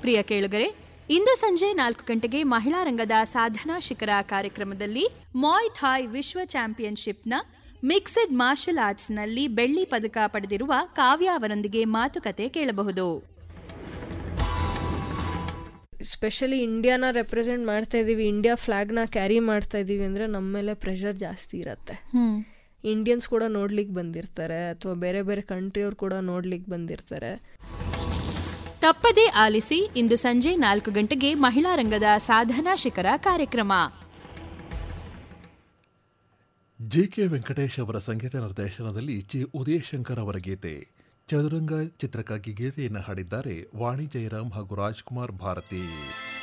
ಪ್ರಿಯ ಕೇಳುಗರೆ ಇಂದು ಸಂಜೆ ನಾಲ್ಕು ಗಂಟೆಗೆ ಮಹಿಳಾ ರಂಗದ ಸಾಧನಾ ಶಿಖರ ಕಾರ್ಯಕ್ರಮದಲ್ಲಿ ಮಾಯ್ ಥಾಯ್ ವಿಶ್ವ ಚಾಂಪಿಯನ್ಶಿಪ್ನ ಮಿಕ್ಸೆಡ್ ಮಾರ್ಷಲ್ ಆರ್ಟ್ಸ್ನಲ್ಲಿ ಬೆಳ್ಳಿ ಪದಕ ಪಡೆದಿರುವ ಕಾವ್ಯ ಅವರೊಂದಿಗೆ ಮಾತುಕತೆ ಕೇಳಬಹುದು ಸ್ಪೆಷಲಿ ಇಂಡಿಯಾನ ರೆಪ್ರೆಸೆಂಟ್ ಮಾಡ್ತಾ ಇದ್ದೀವಿ ಇಂಡಿಯಾ ಫ್ಲಾಗ್ನ ಕ್ಯಾರಿ ಮಾಡ್ತಾ ಇದ್ದೀವಿ ಅಂದರೆ ನಮ್ಮ ಮೇಲೆ ಪ್ರೆಷರ್ ಜಾಸ್ತಿ ಇರತ್ತೆ ಇಂಡಿಯನ್ಸ್ ಕೂಡ ನೋಡ್ಲಿಕ್ಕೆ ಬಂದಿರ್ತಾರೆ ಅಥವಾ ಬೇರೆ ಬೇರೆ ಕಂಟ್ರಿಯವ್ರು ಕೂಡ ನೋಡ್ಲಿಕ್ಕೆ ಬಂದಿರ್ತಾರೆ ತಪ್ಪದೇ ಆಲಿಸಿ ಇಂದು ಸಂಜೆ ನಾಲ್ಕು ಗಂಟೆಗೆ ಮಹಿಳಾ ರಂಗದ ಸಾಧನಾ ಶಿಖರ ಕಾರ್ಯಕ್ರಮ ಜೆ ಕೆ ವೆಂಕಟೇಶ್ ಅವರ ಸಂಗೀತ ನಿರ್ದೇಶನದಲ್ಲಿ ಜಿ ಉದಯಶಂಕರ್ ಅವರ ಗೀತೆ ಚದುರಂಗ ಚಿತ್ರಕ್ಕಾಗಿ ಗೀತೆಯನ್ನು ಹಾಡಿದ್ದಾರೆ ವಾಣಿ ಜಯರಾಮ್ ಹಾಗೂ ರಾಜ್ಕುಮಾರ್ ಭಾರತಿ